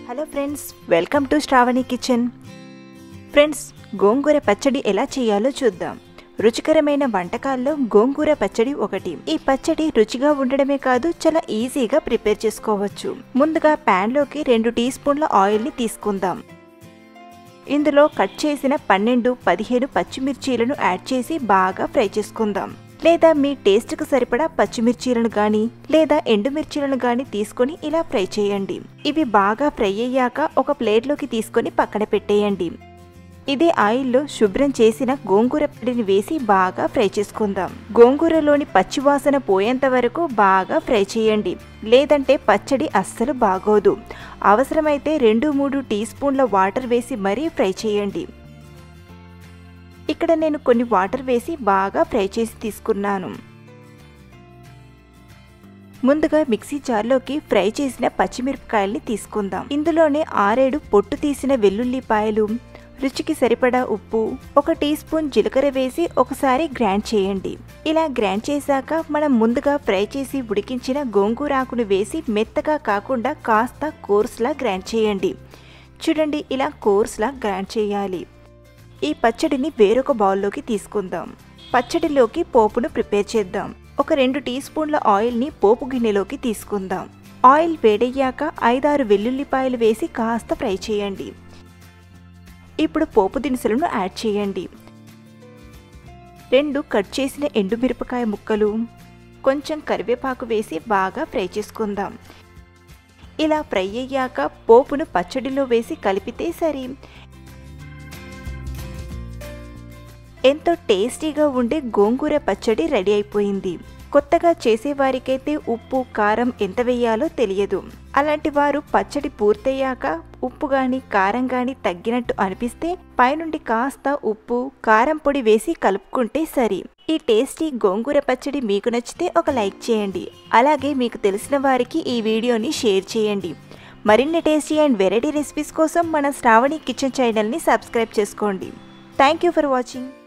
hello friends welcome to Sravani kitchen friends గోంగూర పచ్చడి ఎలా చేయాలో చూద్దాం రుచికరమైన వంటకాల్లో గోంగూర పచ్చడి ఒకటి ఈ పచ్చడి రుచిగా ఉండడమే కాదు చాలా ఈజీగా ప్రిపేర్ చేసుకోవచ్చు ముందుగా ప్యాన్లోకి రెండు టీ స్పూన్ల ఆయిల్ని తీసుకుందాం ఇందులో కట్ చేసిన పన్నెండు పదిహేను పచ్చిమిర్చీలను యాడ్ చేసి బాగా ఫ్రై చేసుకుందాం లేదా మీ టేస్ట్కు సరిపడా పచ్చిమిర్చీలను కానీ లేదా ఎండుమిర్చీలను కానీ తీసుకొని ఇలా ఫ్రై చేయండి ఇవి బాగా ఫ్రై అయ్యాక ఒక ప్లేట్లోకి తీసుకొని పక్కన పెట్టేయండి ఇదే ఆయిల్లో శుభ్రం చేసిన గోంగూర పొడిని వేసి బాగా ఫ్రై చేసుకుందాం గోంగూరలోని పచ్చివాసన పోయేంత వరకు బాగా ఫ్రై చేయండి లేదంటే పచ్చడి అస్సలు బాగోదు అవసరమైతే రెండు మూడు టీ స్పూన్ల వాటర్ వేసి మరీ ఫ్రై చేయండి ఇక్కడ నేను కొన్ని వాటర్ వేసి బాగా ఫ్రై చేసి తీసుకున్నాను ముందుగా మిక్సీ జార్లోకి ఫ్రై చేసిన పచ్చిమిరపకాయల్ని తీసుకుందాం ఇందులోనే ఆరేడు పొట్టు తీసిన వెల్లుల్లిపాయలు రుచికి సరిపడా ఉప్పు ఒక టీ స్పూన్ జీలకర్ర వేసి ఒకసారి గ్రైండ్ చేయండి ఇలా గ్రైండ్ చేశాక మనం ముందుగా ఫ్రై చేసి ఉడికించిన గోంగూర ఆకును వేసి మెత్తగా కాకుండా కాస్త కోర్స్లా గ్రైండ్ చేయండి చూడండి ఇలా కోర్స్లా గ్రైండ్ చేయాలి ఈ పచ్చడిని వేరొక బౌల్లోకి తీసుకుందాం పచ్చడిలోకి పోపును ప్రిపేర్ చేద్దాం ఒక రెండు టీ స్పూన్ల ఆయిల్ని పోపు గిన్నెలోకి తీసుకుందాం ఆయిల్ వేడయ్యాక ఐదారు వెల్లుల్లిపాయలు వేసి కాస్త ఫ్రై చేయండి ఇప్పుడు పోపు దినుసులను యాడ్ చేయండి రెండు కట్ చేసిన ఎండుమిరపకాయ ముక్కలు కొంచెం కరివేపాకు వేసి బాగా ఫ్రై చేసుకుందాం ఇలా ఫ్రై అయ్యాక పోపును పచ్చడిలో వేసి కలిపితే సరి ఎంతో టేస్టీగా ఉండే గోంగూర పచ్చడి రెడీ అయిపోయింది కొత్తగా చేసేవారికైతే ఉప్పు కారం ఎంత వేయాలో తెలియదు అలాంటి వారు పచ్చడి పూర్తయ్యాక ఉప్పు గాని కారం గాని తగ్గినట్టు అనిపిస్తే పైనుండి కాస్త ఉప్పు కారం పొడి వేసి కలుపుకుంటే సరి ఈ టేస్టీ గోంగూర పచ్చడి మీకు నచ్చితే ఒక లైక్ చేయండి అలాగే మీకు తెలిసిన వారికి ఈ వీడియోని షేర్ చేయండి మరిన్ని టేస్టీ అండ్ వెరైటీ రెసిపీస్ కోసం మన శ్రావణి కిచెన్ ఛానల్ని సబ్స్క్రైబ్ చేసుకోండి థ్యాంక్ యూ ఫర్ వాచింగ్